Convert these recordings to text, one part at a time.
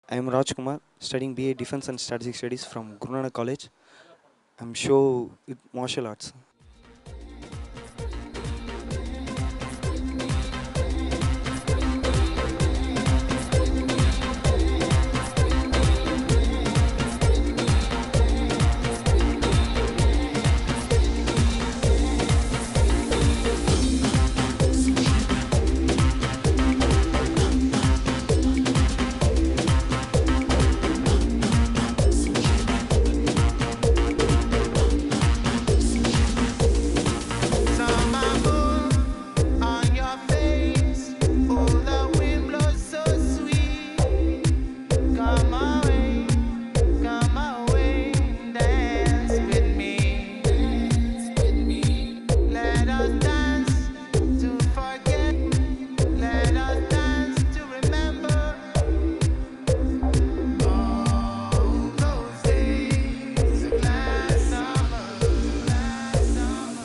I am Rajkumar, studying BA Defense and Strategic Studies from Guru Nanak College. I'm show with martial arts. Summer moon on your face. Oh, the wind blows so sweet. Come away, come away, dance with me. Let us dance to forget. Let us dance to remember. All those days last summer, last summer.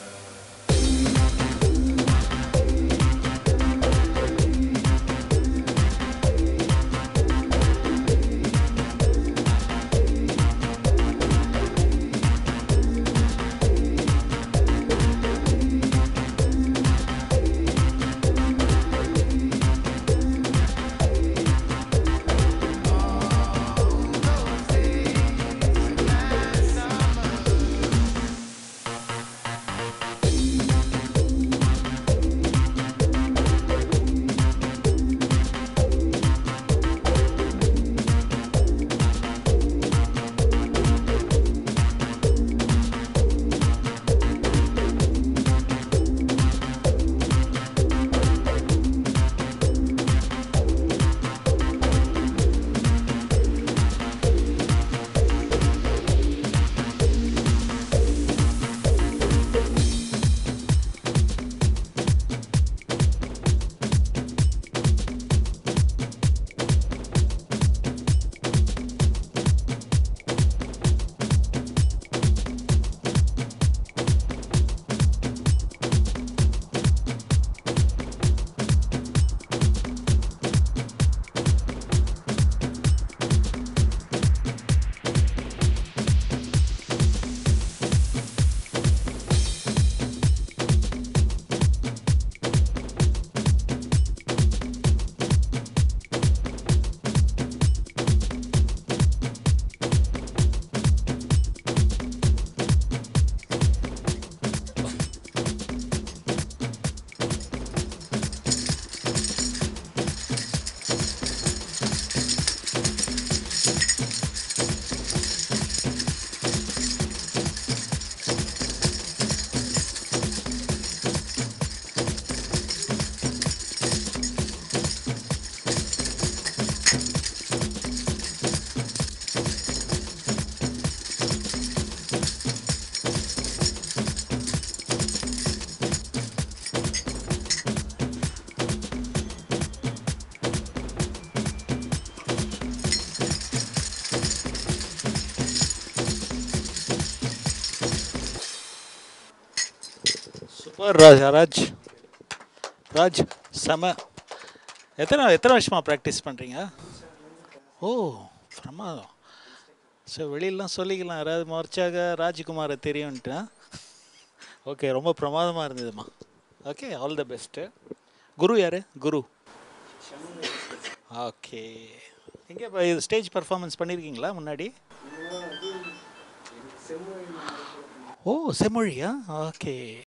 Super Raj Raj Raj செம எத்தனை எத்தனை வருஷமா practice பண்ணுறீங்க ஓ பிரமாதம் so வெளியிலலாம் சொல்லிக்கலாம் யாராவது மறைச்சாக ராஜ்குமாரை தெரியும்ன்ட்டு okay ரொம்ப பிரமாதமாக இருந்ததுமா ஓகே ஆல் த பெஸ்ட்டு குரு யார் குரு ஓகே எங்கே இப்போ இது ஸ்டேஜ் பர்ஃபார்மன்ஸ் பண்ணியிருக்கீங்களா முன்னாடி ஓ செம்மொழியா ஓகே